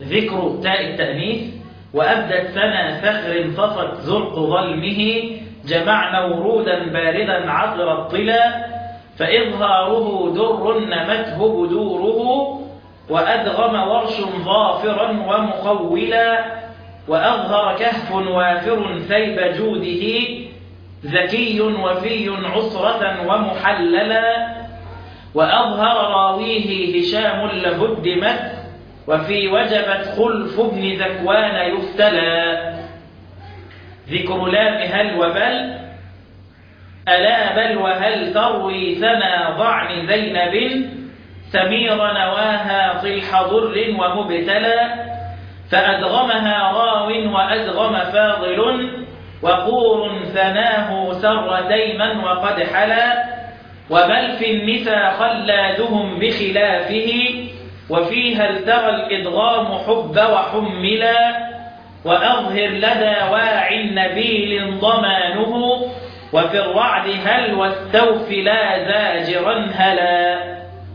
ذكر تاء التأنيث وأبدت ثنى فخر فصت زرق ظلمه جمعنا ورودا باردا عطر الطلا فإظهاره در نمته بدوره وأدغم ورش ظافرا ومقولا وأظهر كهف وافر ثيب جوده ذكي وفي عسرة ومحللا وأظهر راويه هشام لهدمت وفي وجبت خلف ابن ذكوان يفتلى ذكر لام هل وبل ألا بل وهل تروي ثنى ضعن زينب سمير نواها طلح ضر ومبتلى فأدغمها راو وأدغم فاضل وقور ثناه سر ديما وقد حلا وبل في النساء خلادهم بخلافه وفيها التغى الإدغام حب وحملا وأظهر لدى واع نبيل ضمانه وفي الرعد هل واستوف لا زاجرا هلا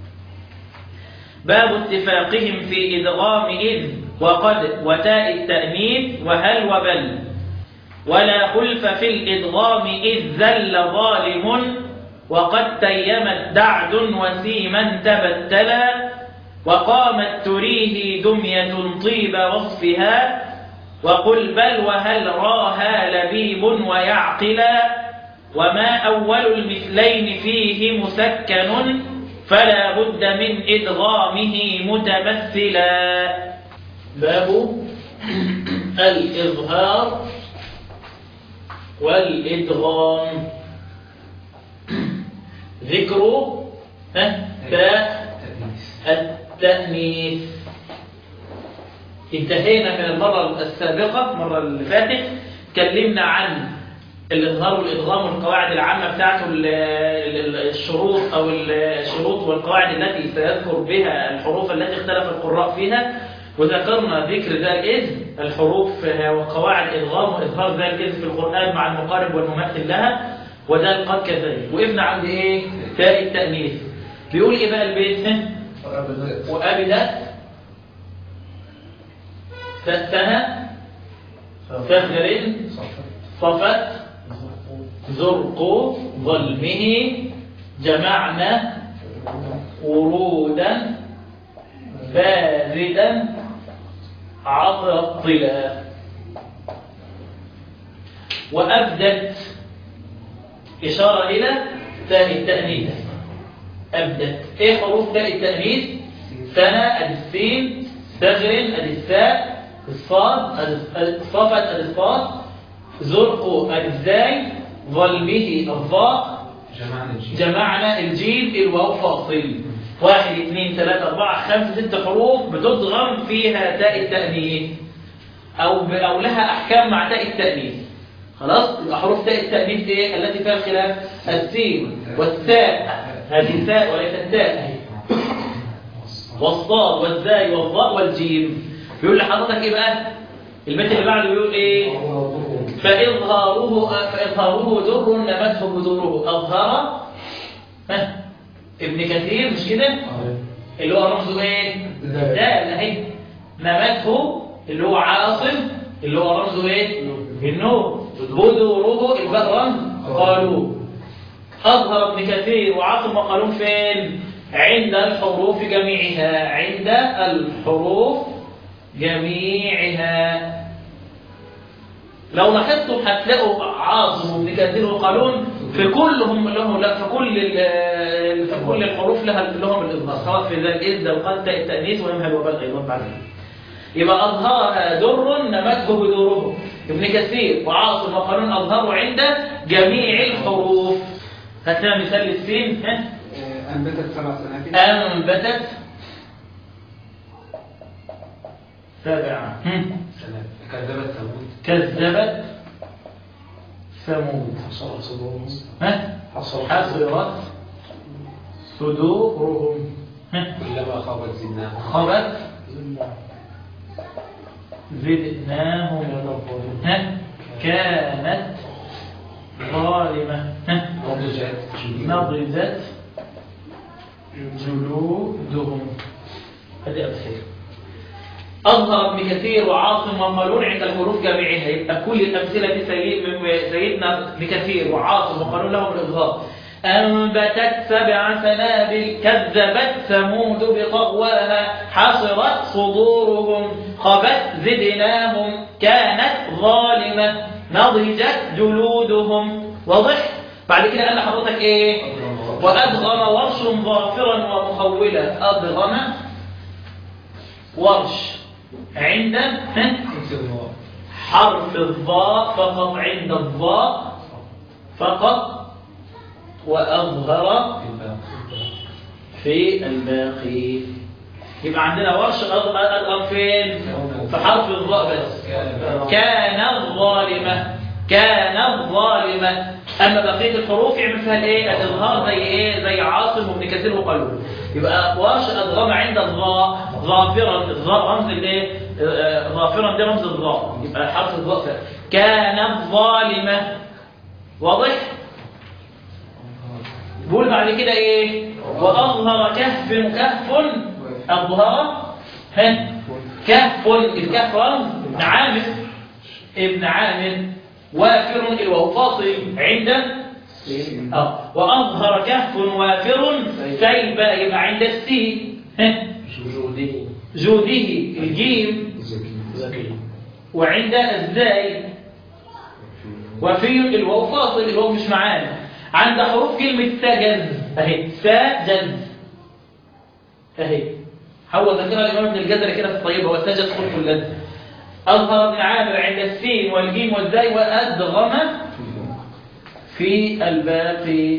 باب اتفاقهم في إدغام إذ وقد وتاء التأنيث وهل وبل ولا خلف في الإدغام إذ ذل ظالم وقد تيمت دعد وسيما تبتلا وقامت تريه دمية طيب وصفها وقل بل وهل راها لبيب ويعقلا وما أول المثلين فيه مسكن فلا بد من إدغامه متمثلا باب الإظهار والإدغام ذكر تاء التأنيث انتهينا من المرة السابقة المرة اللي فاتت تكلمنا عن الإظهار والإدغام والقواعد العامة بتاعته الشروط أو الشروط والقواعد التي سيذكر بها الحروف التي اختلف القراء فيها وذكرنا ذكر ذا الإذن الحروف وقواعد إدغام وإظهار ذا الإذن في القرآن مع المقارب والمماثل لها وده القد كذلك وقفنا عند إيه؟ تاء التأنيث بيقول إيه بقى البيت؟ وأبدت فتنا فخر صفت زرق ظلمه جمعنا ورودا باردا عطر الطلا وأبدت إشارة إلى تاء التأنيث أبدت إيه حروف تاء التأنيث سنة السين سغر الساء الصاد الصفت الصاد زرق الزاي ظلمه الضاء جمعنا الجيم الواو فاصل واحد اثنين ثلاثة أربعة خمسة ست حروف بتضغم فيها تاء التأنيث أو, أو لها أحكام مع تاء التأنيث خلاص يبقى حروف تاء التأنيث إيه التي فيها الخلاف السين والثاء هذه ثاء وليست تاء والصاد والزاي والضاء والجيم بيقول لحضرتك ايه بقى البيت اللي بعده بيقول ايه فإظهاره فإظهاره در نمته بذوره أظهر ها ابن كثير مش كده اللي هو رمزه ايه ده اهي نمته اللي هو عاصم اللي هو رمزه ايه النور بذوره الباء رمز قالوا أظهر ابن كثير وعاصم وقالون فين عند الحروف جميعها عند الحروف جميعها لو لاحظتم هتلاقوا عاصم وابن كثير وقالون في كلهم لهم لا في كل في كل الحروف لها لهم الاظهار سواء في ذا الاذ وقد تاء التانيث ويمهل وبال ايضا بعد يبقى اظهرها در نمته بدوره ابن كثير وعاصم وقالون اظهروا عند جميع الحروف هات لنا مثال للسين ها أنبتت سبع سنابل انبتت سبع كذبت ثمود كذبت ثمود حصرت صدورهم ها حصرت حصرت صدورهم ها كلما خابت زدناهم خبت زدناهم ها كانت ظالمة ها نضجت نضجت جلودهم هذه أمثلة أظهر ابن كثير وعاصم وقالون عند الحروف جامعها يبقى كل الأمثلة دي سيد من سيدنا ابن كثير وعاصم وقالون لهم الإظهار أنبتت سبع سنابل كذبت ثمود بطغواها حصرت صدورهم خبت زدناهم كانت ظالمة نضجت جلودهم واضح بعد كده قال لحضرتك ايه وأدغم ورش ظافرا ومخولا أدغم ورش عند حرف الضاء فقط عند الضاء فقط وأظهر في الباقي يبقى عندنا ورش أدغم فين في حرف الضاء بس كان الظالمة كان الظالمة أما بقية الحروف يعمل فيها الايه الإظهار زي ايه زي عاصم وابن كثير وقالون يبقى ورش أدغم عند الضاء ظافرا الضاء رمز الايه آه، ظافرا ده رمز الضاء يبقى حرف الضاء فعلا. كان الظالمة واضح بقول بعد كده ايه وأظهر كهف كهف أظهر ها كهف الكهف رمز ابن عامر ابن عامر وافر الواو فاصل عند اه وأظهر كهف وافر سيبا يبقى عند السين ها جوده جوده الجيم زكي وعند الزاي وفي الواو فاصل الواو مش معانا عند حروف كلمة سجز اهي سجز اهي حول ذكرها الإمام ابن الجزري كده في الطيبة وسجد خلق اللذ أظهر ابن عامر عند السين والجيم والزاي وأدغم في الباقي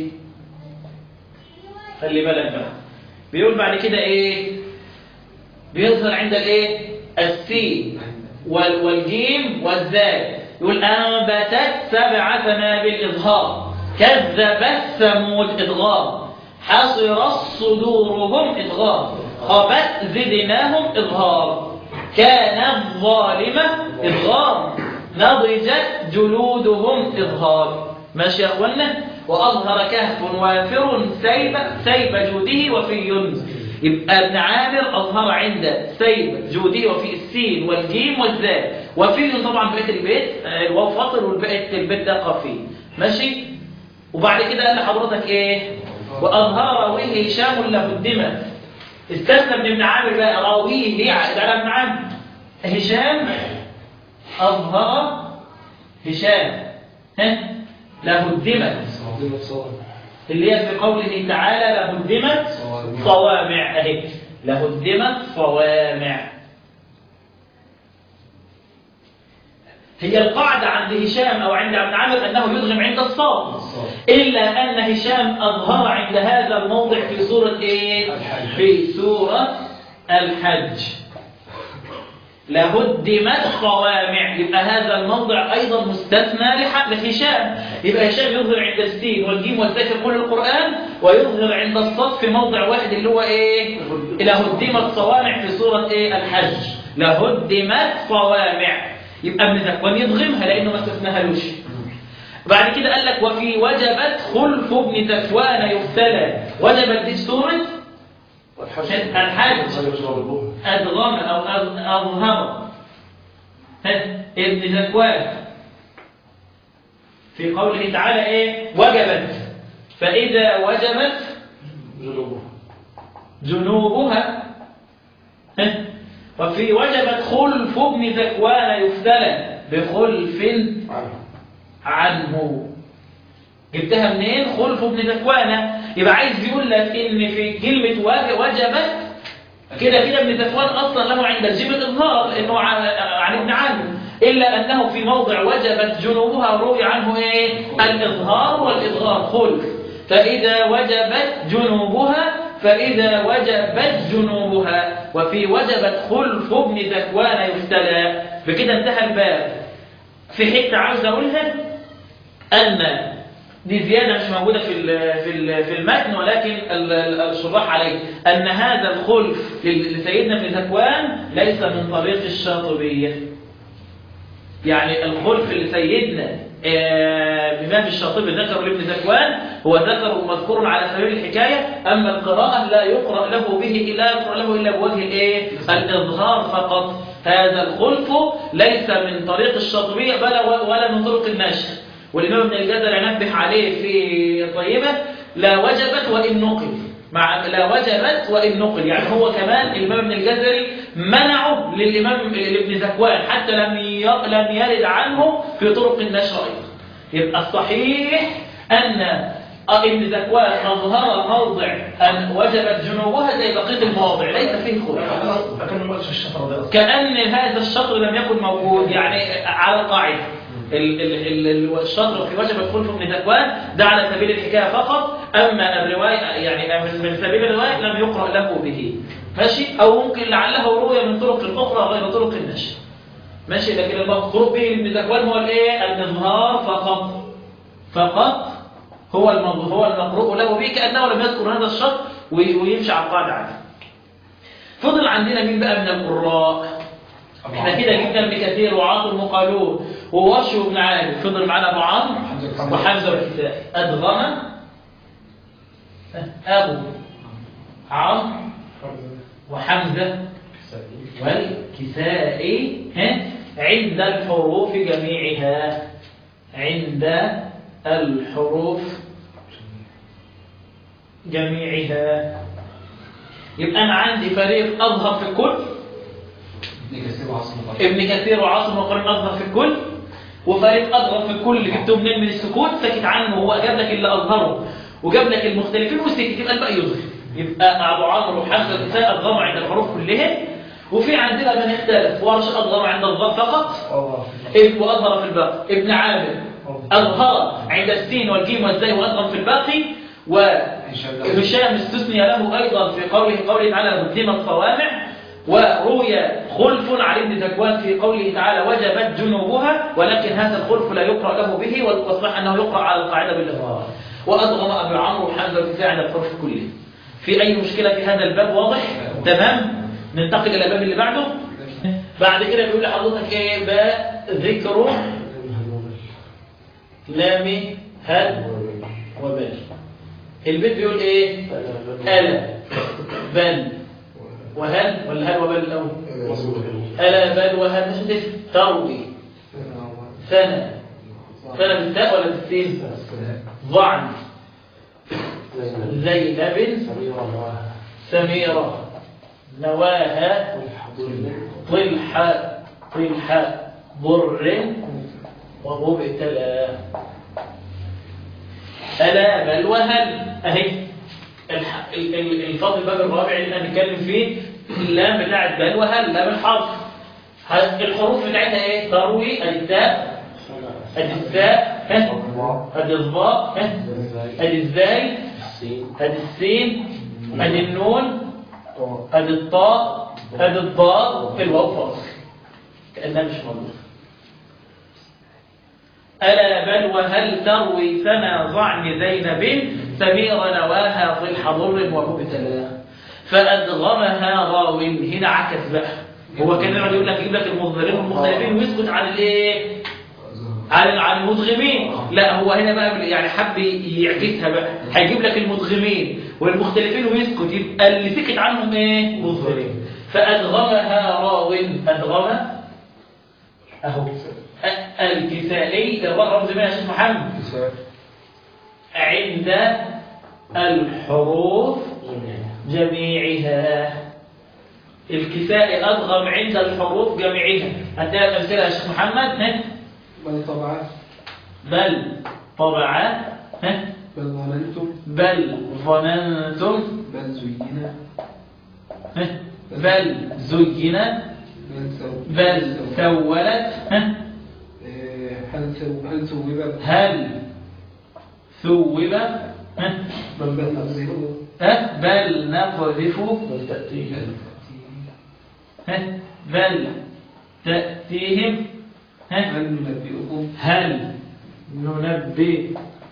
خلي بالك بقى بيقول بعد كده ايه بيظهر عند الايه السين وال- والجيم والزاي يقول أنبتت سبع سنابل إظهار كذبت ثمود إضغام حصر صدورهم إضغام خبت زدناهم إظهار كان الظالمة إضغام نضجت جلودهم إظهار ماشي يا أخوانا وأظهر كهف وافر سيب سيب جوده وفي يبقى ابن عامر أظهر عند سيب جوده وفي السين والجيم والزاي وفي طبعا بقية البيت آه، الواو فاصل والبقية البيت ده قفي ماشي وبعد كده قال لحضرتك ايه وأظهر راويه هشام له الدمى استثنى من ابن عامر بقى راويه عائد على ابن عامر هشام أظهر هشام ها له الدمى اللي هي في قوله تعالى له الدمى صوامع اهي له الدمى صوامع هي القاعدة عند هشام أو عند ابن عامر أنه يدغم عند الصاد إلا أن هشام أظهر عند هذا الموضع في سورة إيه؟ في سورة الحج لهدمت صوامع يبقى هذا الموضع أيضا مستثنى لح- لهشام يبقى هشام يظهر عند السين والجيم والزاي في كل القرآن ويظهر عند الصاد في موضع واحد اللي هو إيه لهدمت صوامع في سورة إيه الحج لهدمت صوامع يبقى ابن ذكوان يضغمها لأنه ما استثناهالوش بعد كده قال لك وفي وجبت خلف ابن ذكوان يبتلى وجبت دي سورة الحج أدغم أو أظ- أظهر ها، ابن ذكوان في قوله تعالى إيه وجبت فإذا وجبت جنوبها ها، وفي وجبت خلف ابن ذكوان يفتلى بخلف عنه جبتها منين خلف ابن ذكوان يبقى عايز يقول لك ان في كلمة وج- وجبت كده كده ابن ذكوان اصلا له عند الجيب الاظهار لانه عن عن ابن عامر الا انه في موضع وجبت جنوبها روي عنه ايه الاظهار والادغام خلف فاذا وجبت جنوبها فاذا وجبت جنوبها وفي وجبت خلف ابن ذكوان يفتلى بكده انتهى الباب في حته عاوز اقولها ان دي زيادة مش موجودة في ال- في ال- في المتن ولكن ال- ال- الشراح عليه أن هذا الخلف لل- لسيدنا ابن ذكوان ليس من طريق الشاطبية يعني الخلف لسيدنا آه، الإمام الشاطبي ذكر لابن ذكوان هو ذكر مذكور على سبيل الحكاية أما القراءة لا يقرأ له به لا يقرأ له إلا بوجه الإيه؟ الإظهار فقط هذا الخلف ليس من طريق الشاطبية بل ولا من طرق النشر والإمام ابن الجزر نبه عليه في طيبة لا وجبت وإن نقل مع لا وجبت وإن نقل يعني هو كمان الإمام ابن الجزري منعه للإمام لابن ذكوان حتى لم ي- لم يرد عنه في طرق النشر أيضا يبقى الصحيح أن ابن ذكوان أظهر موضع أن وجبت جنوبها زي بقية المواضع ليس فيه خلاف لكن ما قالش الشطر ده كأن هذا الشطر لم يكن موجود يعني على القاعدة ال- ال- ال- ال- الشطر في وجب الخلف من ذكوان ده على سبيل الحكاية فقط أما الرواية يعني من من سبيل الرواية لم يقرأ له به ماشي أو ممكن لعله روي من طرق أخرى غير طرق النشر ماشي لكن المقصود به لابن ذكوان هو الايه الإظهار فقط فقط هو الموضوع هو المقروء له به كأنه لم يذكر هذا الشرط وي- ويمشي على القاعدة عنه فضل عندنا مين بقى من القراء احنا كده جبنا ابن كثير وعاصم وقالون وورش وابن عامر فضل معانا ابو عمرو وحمزه والكسائي ادغم ابو عمرو وحمزه والكسائي ها عند الحروف جميعها عند الحروف جميعها يبقى انا عندي فريق اظهر في الكل ابن كثير وعاصم القرآن ابن كثير وعاصم وقرن أظهر في الكل وفريق أظهر في الكل اللي جبتهم منين من السكوت سكت عنه هو جاب لك اللي أظهره وجاب لك المختلفين وسكت يبقى الباقي يظهر يبقى أبو عمرو وحمزة الكساء أظهروا عند الحروف كلهم وفي عندنا من اختلف ورش أظهر عند الظهر فقط ابن وأظهر في الباقي ابن عامر أظهر عند السين والجيم والزي وأظهر في الباقي وهشام استثني له أيضا في قوله قوله تعالى مدلم الصوامع وروي خلف عن ابن ذكوان في قوله تعالى وجبت جنوبها ولكن هذا الخلف لا يقرأ له به والصح أنه يقرأ على القاعدة بالإظهار وأضغم أبو عمرو وحمزة والكساء عن الحرف كله في أي مشكلة في هذا الباب واضح تمام ننتقل إلى الباب اللي بعده بعد كده بيقول لحضرتك إيه باء ذكر لام هل وبال البيت بيقول إيه ألا بل وهل ولا هل وبل الأول ألا بل وهل مش تفهم تروي سنة سنة بالتاء ولا بالسين ضعن زينب سميرة نواها طلحة طلحة ضر ومبتلى ألا بل وهل أهي الح- ال- ال- الفضل الباب الرابع اللي احنا بنتكلم فيه اللام بتاعت بل وهل لام الحرف ه- الحروف بتاعتها ايه تروي ادي التاء ادي التاء ها ادي الظاء ها ادي الزاي ادي السين ادي النون ادي الطاء ادي الضاد الواو فاصل كانها مش موجوده ألا بل وهل تروي ثنا ظعن زينب سمير نواها طلح ضر ومبتلى فأدغمها راو هنا عكس بقى هو كان يقعد يقول لك يجيب لك المظهرين والمختلفين ويسكت عن الايه عن عن المدغمين لا هو هنا بقى يعني حب يعكسها بقى هيجيب لك المدغمين والمختلفين ويسكت يبقى اللي سكت عنهم ايه مظهرين فأدغمها راو أدغم اهو أ- الكسائي الراء رمز منها يا شيخ محمد عند الحروف جميعها الكساء أضغم عند الحروف جميعها هتلاقي الأمثلة يا شيخ محمد ها؟ بل طبعا بل طبعا ها؟ بل ظننتم بل ظننتم بل زينا ها؟ بل زين بل سو بل سولت ها؟ آه، هل سو هل سوب هل ثوب ها؟ بل بل نقذف ها؟ بل نقذف ها؟ بل تأتيهم ها؟ هل ننبئكم هل ننبئ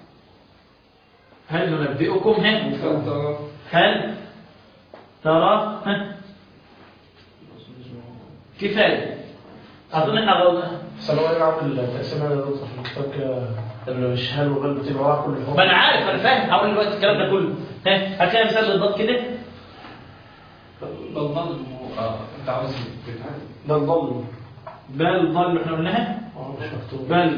هل ننبئكم ها؟ هل ترى هل ترى ها؟ كفاية أظن احنا غلطنا ثانوي عامل تقسيمها يا دكتور في الكتاب كده اللي مش هل وبل بتبقى وراها كل حروف ما انا عارف انا فاهم هقول دلوقتي الكلام ده كله ها هتلاقي مثال للضاد كده بضمن اه انت عاوز تتعلم ده الضل بل ضل احنا قلناها اه مش مكتوب بل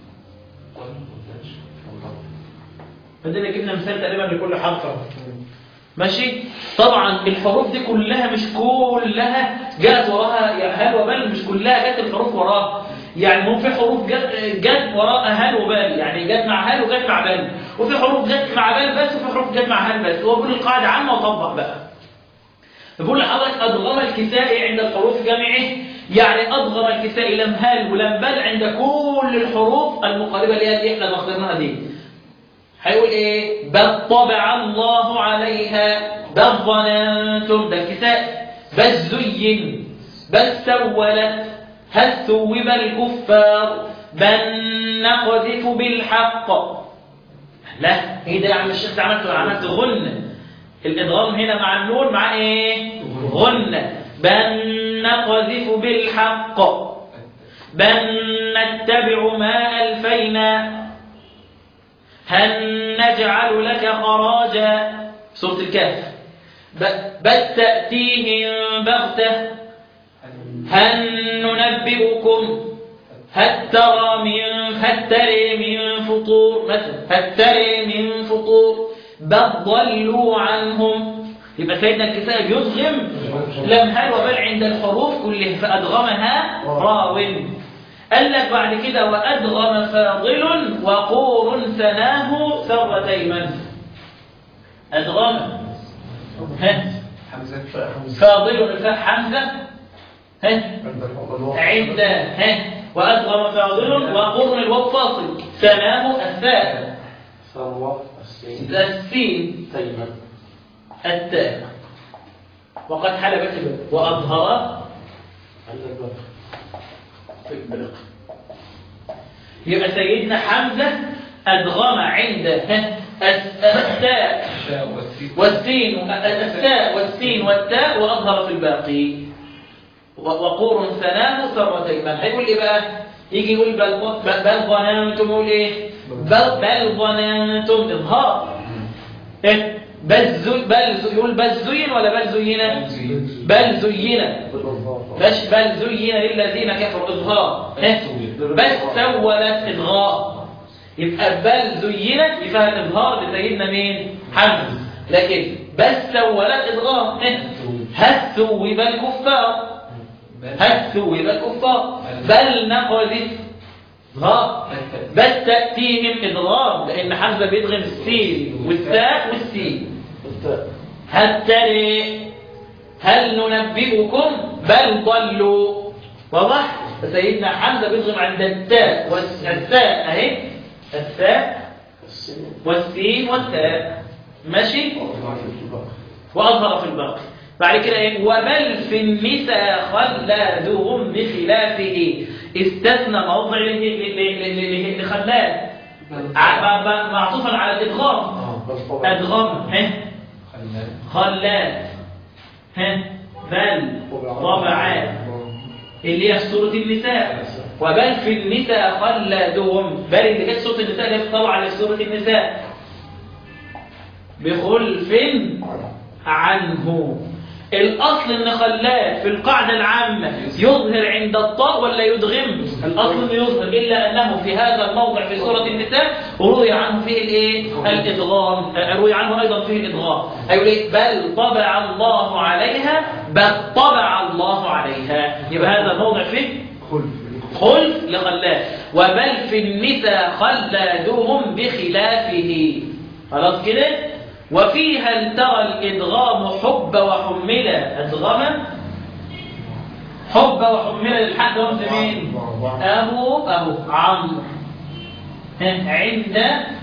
بدنا جبنا مثال تقريبا لكل حرف أهو. ماشي طبعا الحروف دي كلها مش كلها جاءت وراها يا هل وبل مش كلها جت الحروف وراها يعني مو في حروف جت جت وراها هل وبال يعني جت مع هل وجت مع بل وفي حروف جت مع بل بس وفي حروف جت مع هل بس هو بيقول القاعده عامه وطبق بقى بقول لحضرتك أضغم الكساء عند الحروف جميعه يعني أضغم الكساء لم هال ولم بل عند كل الحروف المقاربة لها اللي احنا مختارناها دي هيقول ايه بل طبع الله عليها بل ظننتم ده الكساء بل زين بل سولت هل ثوب الكفار بل نقذف بالحق لا ايه ده يا عم الشيخ ده عملت عملت غنة الادغام هنا مع النون مع ايه غنة بل نقذف بالحق بل نتبع ما الفينا هل نجعل لك خراجا سورة الكهف ب- بل تأتيهم بغتة هل ننبئكم هل ترى من هل تري من فطور مثلا هل تري من فطور بل ضلوا عنهم يبقى سيدنا الكسائي يضغم لم هل وبل عند الحروف كلها فأدغمها راو قال لك بعد كده وأدغم فاضل وقور ثناه ثرة أيمن أدغم ها حمزة فاضل الفاء حمزة ها عند الحروف عند ها وأدغم فاضل وقرن الواو فاصل ثناه الثاء ثروة السين السين تيمن التاء وقد حلبت الباء وأظهر عند البر في البلق يبقى سيدنا حمزة أدغم عند ها الس- التاء الشاء والسين والسين التاء والسين والتاء وأظهر في الباقي و- وقور ثناه ثرتين بل هيقول إيه بقى يجي يقول بل, بل, بل ظننتم يقول إيه بل, بل ظننتم إظهار إيه؟ بل زي بل زي يقول بل زين ولا بل زين بل زين باش بل زين للذين كفروا إظهار إيه؟ بل سولت إظهار يبقى بل زينت يبقى الإظهار لسيدنا مين حمزة لكن بل سولت إظهار إيه؟ هل ثوب الكفار هل ثوب الكفار بل نقذف إظهار بل تأتيهم إضغام لأن حمزة بيدغم السين والتاء والسين هل تري هل ننبئكم بل ضلوا واضح فسيدنا حمزة بيدغم عند التاء والتاء اهي التاء والسين والتاء ماشي وأظهر في الباقي بعد كده ايه وبل في النساء خلادهم بخلافه استثنى موضع ل- ل- ل- ل- ل- لخلاد ع- ب- ب- معطوفا على الادغام ادغام ها خلاد ها بل طبعات اللي هي في سورة النساء وبل في النساء خلدهم بل اللي جت سورة النساء اللي هي طبعا اللي في سورة النساء بخلف عنه الأصل إن خلاد في القاعدة العامة يظهر عند الطاء ولا يدغم الأصل إنه يظهر إلا أنه في هذا الموضع في سورة النساء روي عنه فيه الإيه؟ الإدغام آه، روي عنه أيضا فيه الإدغام أيقول إيه؟ بل طبع الله عليها بل طبع الله عليها يبقى هذا الموضع فيه خلف لخلاد وبل في النساء خلادهم بخلافه خلاص كده وفي هل ترى الإدغام حب وحملة أدغم حب وحملة للحد هم مين أبو أبو عمرو ها، عند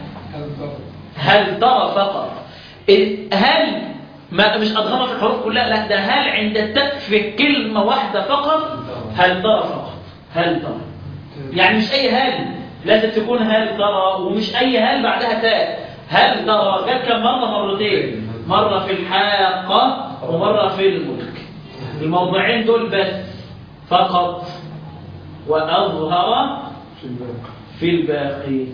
هل ترى فقط ال- هل ما مش أدغم في الحروف كلها لا ده هل عند التاء في كلمة واحدة فقط هل ترى فقط هل ترى يعني مش أي هل لازم تكون هل ترى ومش أي هل بعدها تاء هل ترى جت كم مرة مرتين مرة في الحاقة ومرة في الملك الموضوعين دول بس فقط وأظهر في الباقي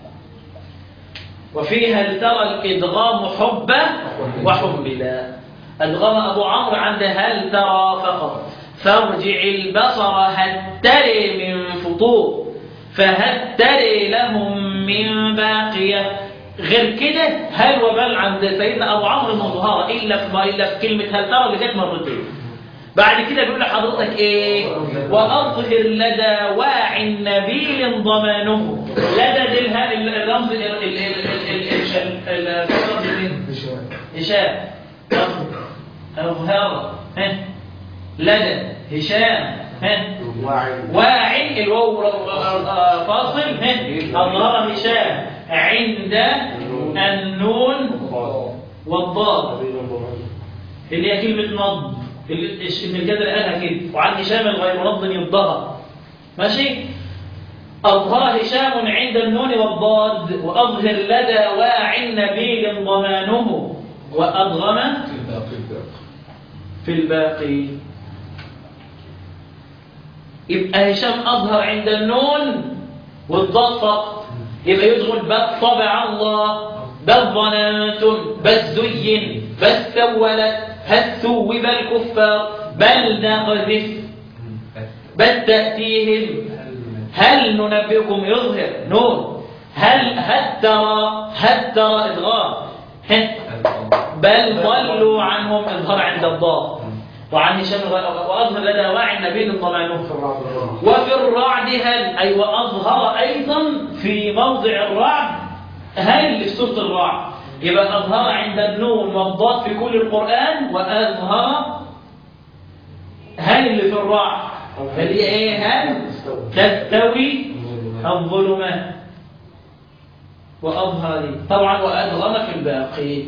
وفيها هل ترى الإدغام حبا وحملا أدغم أبو عمرو عند هل ترى فقط فارجع البصر هل تري من فطور فهل تري لهم من باقية غير كده هل وبل عند سيدنا أبو عمرو المظهرة إلا في إلا في كلمة هل ترى اللي جت مرتين بعد كده بيقول لحضرتك ايه واظهر لدى واع نبيل ضمانه لدى دي الها- ال- الرمز ال- ال- ال- ال- ال- ال- ال- الرمز مين؟ هشام أظهر ها لدى هشام ها واعي الواو آه، فاصل ها أظهر هشام عند النون والضاد اللي هي كلمة نض اللي الش- ابن الجدل قالها كده وعن هشام غير نض يضها ماشي أظهر هشام عند النون والضاد وأظهر لدى واع نبيل ضمانه وأضغم في الباقي يبقى هشام أظهر عند النون والضاد فقط يبقى يدخل بل طبع الله بل ظننتم بل زين بل سولت هل ثوب الكفار بل نقذف بل تأتيهم هل ننبئكم يظهر نون هل هل ترى هل ترى إدغام هل بل ضلوا عنهم إظهار عند الضاد وعن هشام الغ- وأظهر لدى واعي النبي ضمانه وفي الرعد هل أي وأظهر أيضا في موضع الرعد هل اللي في سورة الرعد يبقى أظهر عند النون والضاد في كل القرآن وأظهر هل اللي في الرعد اللي هي ايه هل تستوي الظلمات وأظهر طبعا وأدغم في الباقي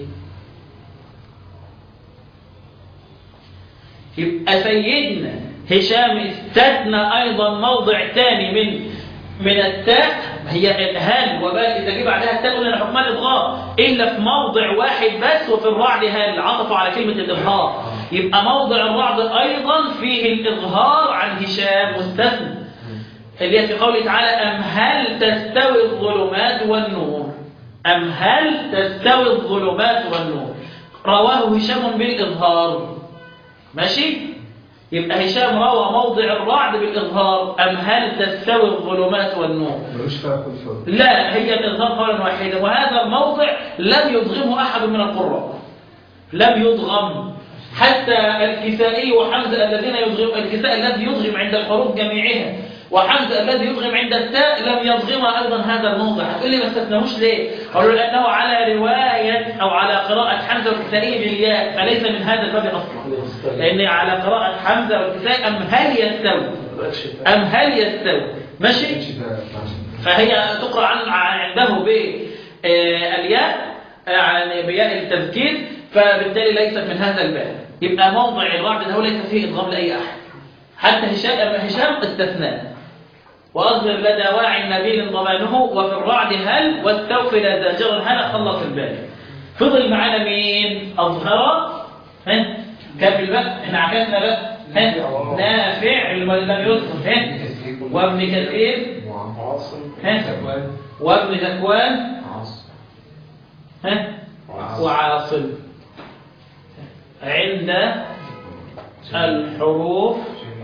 يبقى سيدنا هشام استثنى ايضا موضع ثاني من من التاء هي الهال وبال اذا جه بعدها التاء قلنا حكمان الادغام الا في موضع واحد بس وفي الرعد هال عطفوا على كلمه الاظهار يبقى موضع الرعد ايضا فيه الاظهار عن هشام مستثنى اللي هي في قوله تعالى ام هل تستوي الظلمات والنور ام هل تستوي الظلمات والنور رواه هشام بالاظهار ماشي يبقى هشام روى موضع الرعد بالإظهار أم هل تستوي الظلمات والنور ملوش فيها كل فرق لا هي الإظهار قولا واحدا وهذا الموضع لم يضغمه أحد من القراء لم يضغم حتى الكسائي وحمزة الذين يضغم الكساء الذي يضغم عند الحروف جميعها وحمزة الذي يضغم عند التاء لم يضغم أيضا هذا الموضع هتقول لي ما استثناهوش ليه؟ قالوا لأنه على رواية أو على قراءة حمزة والكسائي بالياء فليس من هذا الباب أصلا لأن على قراءة حمزة والكسائي أم هل يستوي أم هل يستوي ماشي؟ فهي تقرأ عن عنده بالياء يعني بياء التذكير فبالتالي ليست من هذا الباب يبقى موضع الرعد ده ليس فيه إضغام لأي أحد حتى هشام هشام استثناه وأظهر لدى واعي نبيل ضمانه وفي الرعد هل واستوفي زاجرا هل خلص البال فضل معانا مين أظهر ها كمل بقى انعكسنا بقى ها نافع اللي لم يذكر ها وابن كثير ها وابن ذكوان ها وعاصم عند الحروف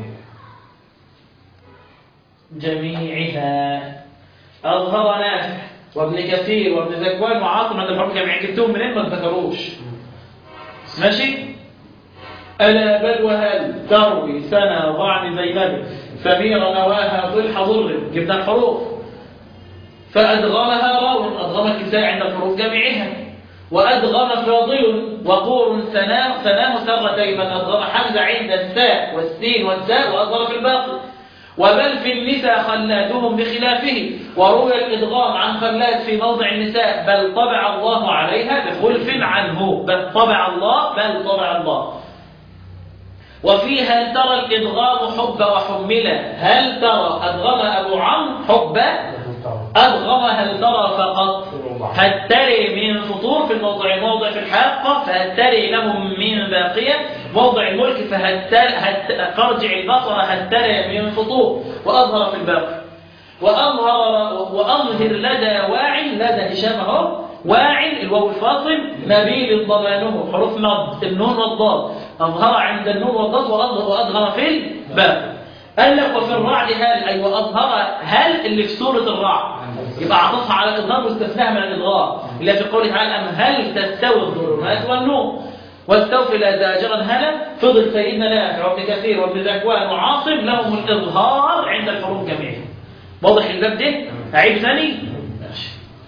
جميعها أظهر نافع وابن كثير وابن ذكوان وعاصم عند الحروف جميعها جبتهم منين ما ذكروش ماشي ألا بل وهل تروي سنة ضعن زينب سمير نواها ضلح ضر جبنا الحروف فأدغمها راو أدغم الكساء عند الحروف جميعها وأدغم فاضل وقور سناه سناه ثغتين من أدغم حمزة عند الساء والسين والساء وأدغم في الباقي وبل في النساء خلاتهم بخلافه وروي الإدغام عن خلات في موضع النساء بل طبع الله عليها بخلف عنه بل طبع الله بل طبع الله وفيها هل ترى الإدغام حب وحملا هل ترى أدغم أبو عمرو حبا أضغم هل ترى فقط هل تري من فطور في الموضع موضع في الحاقة فهل تري لهم من باقية موضع الملك فهل تري هل فارجع البصر هل تري من فطور وأظهر في الباقي وأظهر وأظهر لدى واع لدى هشام اهو واع الواو الفاصل نبيل ضمانه حروف مض النون والضاد أظهر عند النون والضاد وأظهر وأظهر في الباقي قال لك وفي الرعد هل أي وأظهر هل اللي في سورة الرعد يبقى عطفها على الإظهار واستثناها من الإضغام اللي في قوله تعالى أم هل تستوي الظلمات والنور واستوفي لا زاجرا هلا فضل سيدنا نافع وابن كثير وابن ذكوان وعاصم لهم الإظهار عند الحروف جميعها واضح الباب ده أعيد ثاني ماشي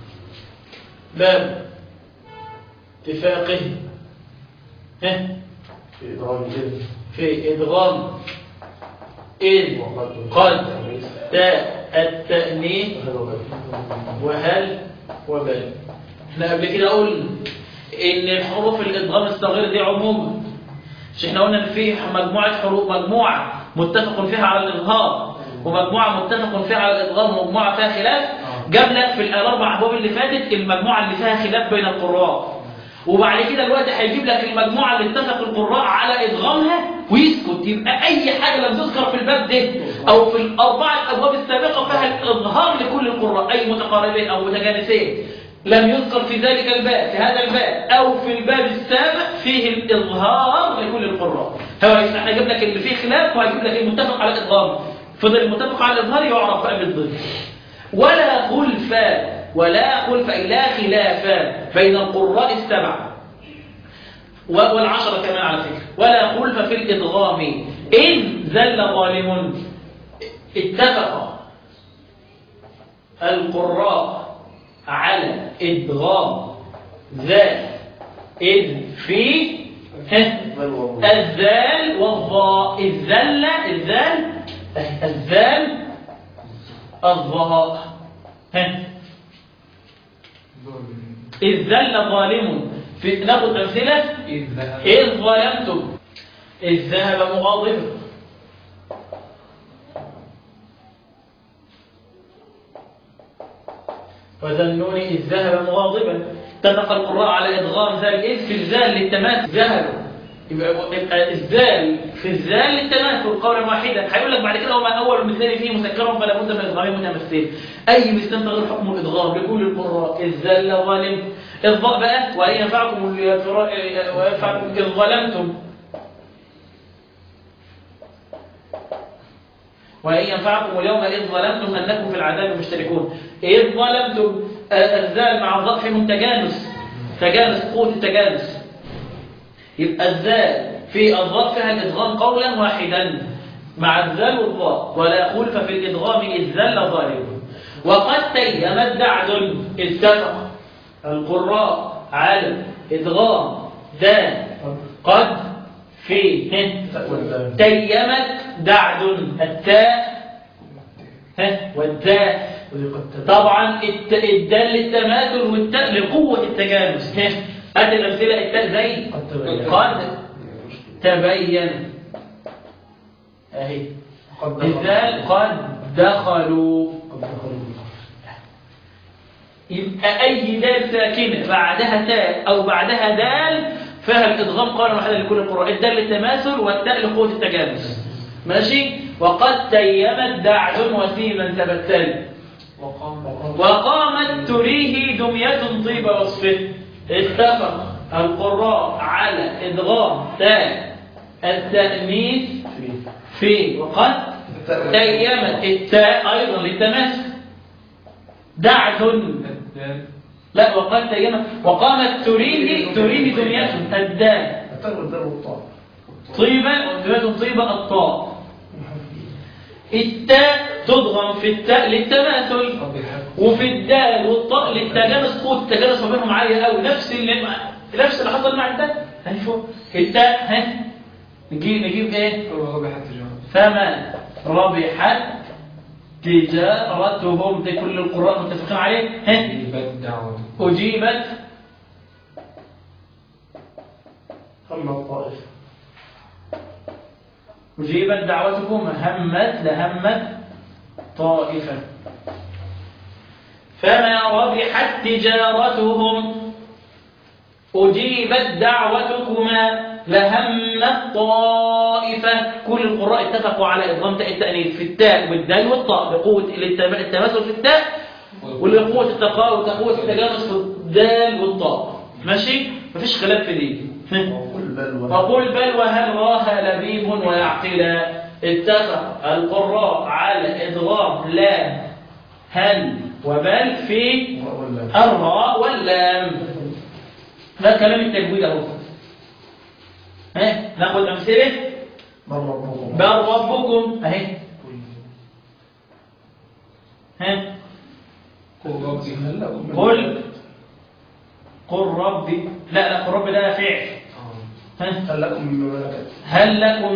باب اتفاقه ها في إدغام الجن في إدغام إذ قد تاء التأنيث وهل وبل احنا قبل كده قلنا ان الحروف الادغام الصغير دي عموما مش احنا قلنا ان في مجموعه حروف مجموعه متفق فيها على الاظهار ومجموعه متفق فيها على الادغام ومجموعه فيها خلاف جاب لك في الاربع ابواب اللي فاتت المجموعه اللي فيها خلاف بين القراء وبعد كده الوقت هيجيب لك المجموعه اللي اتفق القراء على ادغامها ويسكت يبقى اي حاجه لم تذكر في الباب ده او في الاربعه ابواب السابقه فيها الاظهار لكل القراء اي متقاربين او متجانسين لم يذكر في ذلك الباب في هذا الباب او في الباب السابق فيه الاظهار لكل القراء هو احنا جبنا لك اللي فيه خلاف وهجيب لك المتفق على الادغام فضل المتفق على الاظهار يعرف بقى بالضد ولا خلف ولا خلف أي لا خلاف بين القراء السبعة والعشرة كمان على فكرة ولا خلف في الإدغام إن زل ظالم اتفق القراء على إدغام ذا إذ في الذال والضاء الذلة الذال الذال الضاء ها إذ ذل ظالم في ناخد أمثلة إذ ذهب إذ ظلمتم إذ ذهب مغاضبا وذنون إذ ذهب مغاضبا اتفق القراء على إدغام ذا الإذ في الذال للتماثل ذهبوا يبقى يبقى الذال في الذال للتماثل قولا واحدا هيقول لك بعد كده وما اول المثال فيه مسكر فلا بد من ادغام متمثل اي مثال تغير حكم الادغام لكل القراء الذال ظالم الضاء بقى وان ينفعكم الفرا- وينفعكم اذ ظلمتم وإن ينفعكم اليوم إذ ظلمتم أنكم في العذاب مشتركون إذ ظلمتم آه، الذال مع الضاء فيهم تجانس تجانس قوة التجانس يبقى الذال في الضاء فيها الإدغام قولا واحدا مع الذال والضاء ولا خلف في الإدغام إذ ذل ظالم وقد تيمت دعد اتفق القراء على إدغام ذال قد في والذال. تيمت دعد التاء ها والتاء ودي قد تبين. طبعا الت- الدال للتماثل والتاء لقوة التجانس ها هات الأمثلة التاء زي قد تبين. قد تبين اهي قد دخلوا. الذال قد دخلوا قد دخلوا بالكفر. يبقى أي دال ساكنة بعدها تاء أو بعدها دال فيها الإدغام قولا واحدا لكل القراء الدال للتماثل والتاء لقوة التجانس ماشي وقد تيمت دعد وسيما تبتل وقام وقامت تريه دمية طيب وصفه اتفق القراء على إدغام تاء التأنيث في في وقد تيمت التاء أيضا للتماثل دعد الدال لا وقد تيمت وقامت تريه تريه دمية الدال التاء والدال والطاء طيبة دمية طيبة الطاء التاء تضغم في التاء للتماثل قبيحة وفي الدال والطاء للتجانس قوة التجانس ما بينهم عالية قوي نفس اللي نفس اللي حصل مع التاء هاي فوق التاء ها نجيب نجيب ايه قبيحة التجارة فما ربحت تجارتهم دي كل القراء متفقين عليه ها إيباد دعوة أجيبت أما الطائف أجيبت دعوتكم همت لهمت طائفة فما ربحت تجارتهم أجيبت دعوتكما لهم الطائفة كل القراء اتفقوا على إضغام تاء التأنيث في التاء والدال والطاء بقوة التم- التماثل في التاء ولقوة التقاء وقوة التجانس في الدال والطاء ماشي مفيش خلاف في دي وقل بل و- فقل بل وهل راه لبيب ويعقلا اتفق القراء على إضغام لام هل وبل في ولا الراء واللام ده كلام التجويد اهو ها ناخد امثله من ربكم بل ربكم اهي ها قل ربي هل لكم قل قل ربي لا لا قل ربي ده فعل آه. ها هل لكم مما ملكت هل لكم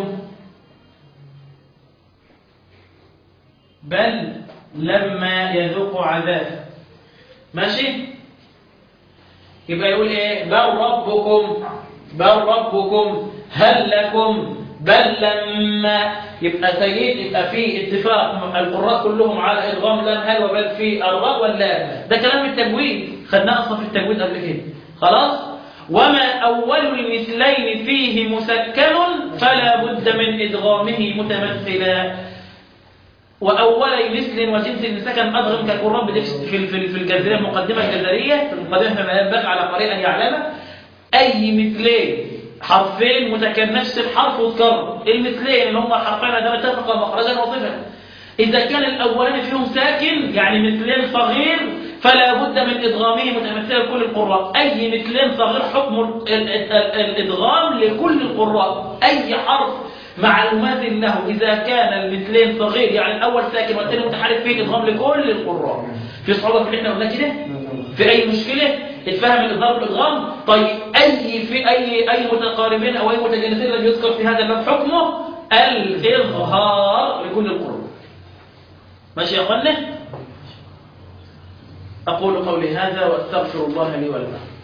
بل لما يذوقوا عذاب ماشي يبقى يقول ايه بل ربكم بل ربكم هل لكم بل لما يبقى سيد يبقى في اتفاق القراء كلهم على ادغام لام هل وبل في الراء واللام ده كلام التجويد خدناه اصلا في التجويد قبل كده خلاص وما اول المثلين فيه مسكن فلا بد من ادغامه متمثلا وأولي مثل وجنس سكن أضغم كالقرآن بتفس- في ال- في ال- في الجزرية المقدمة الجزرية في المقدمة فما ينبغي على قارئ أن يعلم أي مثلين حرفين متكن نفس الحرف وتكرر المثلين اللي هم حرفين ده اتفقا مخرجا وصفا إذا كان الأولاني فيهم ساكن يعني مثلين صغير فلا بد من إدغامه متمثلا لكل القراء أي مثلين صغير حكم ال- ال- ال- الإدغام لكل القراء أي حرف مع الماثل له إذا كان المثلين صغير يعني الأول ساكن والثاني متحرك فيه الإدغام لكل القراء في صعوبة في اللي احنا قلنا كده في أي مشكلة اتفهم الإظهار والإدغام طيب أي في أي أي متقاربين أو أي متجانسين لم يذكر في هذا الباب حكمه الإظهار لكل القراء ماشي يا أخوانا أقول قولي هذا وأستغفر الله لي ولكم